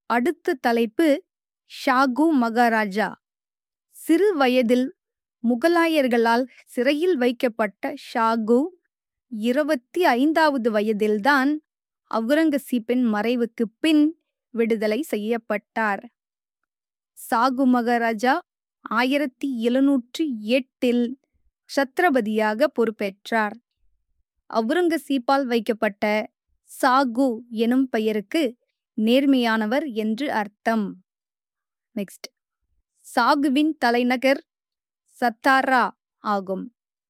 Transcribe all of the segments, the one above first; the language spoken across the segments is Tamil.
அடுத்த தலைப்பு ஷாகு மகாராஜா சிறு வயதில் முகலாயர்களால் சிறையில் வைக்கப்பட்ட ஷாகு இருபத்தி ஐந்தாவது வயதில்தான் அவுரங்கசீப்பின் மறைவுக்கு பின் விடுதலை செய்யப்பட்டார் சாகு மகாராஜா ஆயிரத்தி எழுநூற்றி எட்டில் சத்ரபதியாக பொறுப்பேற்றார் அவுரங்கசீப்பால் வைக்கப்பட்ட சாகு எனும் பெயருக்கு நேர்மையானவர் என்று அர்த்தம் நெக்ஸ்ட் சாகுவின் தலைநகர் சத்தாரா ஆகும்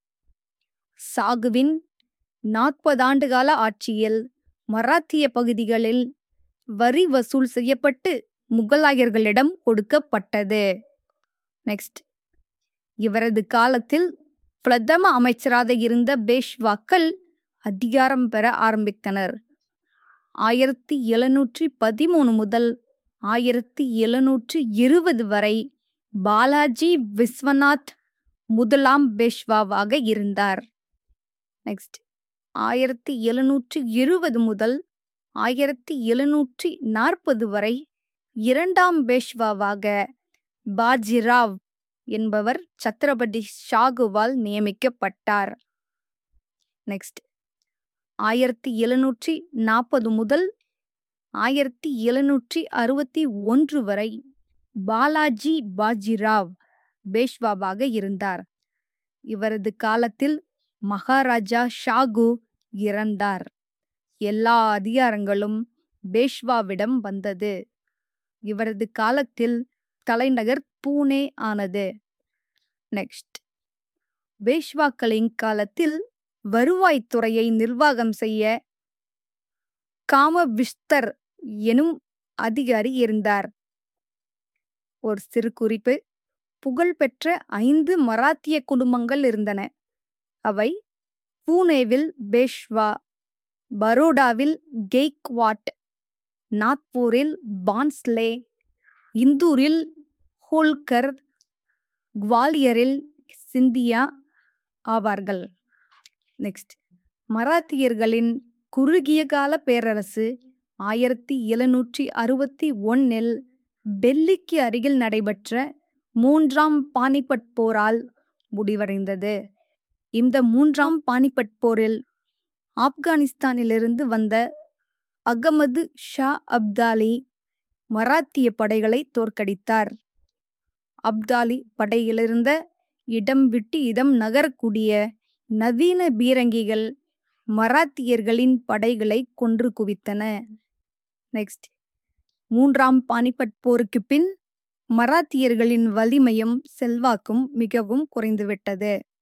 சாகுவின் நாற்பதாண்டு கால ஆட்சியில் மராத்திய பகுதிகளில் வரி வசூல் செய்யப்பட்டு முகலாயர்களிடம் கொடுக்கப்பட்டது நெக்ஸ்ட் இவரது காலத்தில் பிரதம அமைச்சராக இருந்த பேஷ்வாக்கள் அதிகாரம் பெற ஆரம்பித்தனர் ஆயிரத்தி எழுநூற்றி பதிமூணு முதல் ஆயிரத்தி எழுநூற்றி இருபது வரை பாலாஜி விஸ்வநாத் முதலாம் பேஷ்வாவாக இருந்தார் நெக்ஸ்ட் ஆயிரத்தி எழுநூற்றி இருபது முதல் ஆயிரத்தி எழுநூற்றி நாற்பது வரை இரண்டாம் பேஷ்வாவாக பாஜிராவ் என்பவர் சத்ரபதி ஷாகுவால் நியமிக்கப்பட்டார் நெக்ஸ்ட் ஆயிரத்தி எழுநூற்றி நாற்பது முதல் ஆயிரத்தி எழுநூற்றி அறுபத்தி ஒன்று வரை பாலாஜி பாஜிராவ் பேஷ்வாவாக இருந்தார் இவரது காலத்தில் மகாராஜா ஷாகு இறந்தார் எல்லா அதிகாரங்களும் பேஷ்வாவிடம் வந்தது இவரது காலத்தில் தலைநகர் பூனே ஆனது நெக்ஸ்ட் பேஷ்வாக்களின் காலத்தில் வருவாய்த்துறையை நிர்வாகம் செய்ய காமவிஸ்தர் எனும் அதிகாரி இருந்தார் ஒரு சிறு குறிப்பு புகழ்பெற்ற ஐந்து மராத்திய குடும்பங்கள் இருந்தன அவை பூனேவில் பேஷ்வா பரோடாவில் கெய்க்வாட் நாக்பூரில் பான்ஸ்லே இந்தூரில் ஹோல்கர் குவாலியரில் சிந்தியா ஆவார்கள் நெக்ஸ்ட் மராத்தியர்களின் குறுகிய கால பேரரசு ஆயிரத்தி எழுநூற்றி அறுபத்தி ஒன்னில் டெல்லிக்கு அருகில் நடைபெற்ற மூன்றாம் பானிபட் போரால் முடிவடைந்தது இந்த மூன்றாம் பானிபட் போரில் ஆப்கானிஸ்தானிலிருந்து வந்த அகமது ஷா அப்தாலி மராத்திய படைகளை தோற்கடித்தார் அப்தாலி படையிலிருந்த இடம் விட்டு இடம் நகரக்கூடிய நவீன பீரங்கிகள் மராத்தியர்களின் படைகளை கொன்று குவித்தன நெக்ஸ்ட் மூன்றாம் பானிபட் போருக்கு பின் மராத்தியர்களின் வலிமையும் செல்வாக்கும் மிகவும் குறைந்துவிட்டது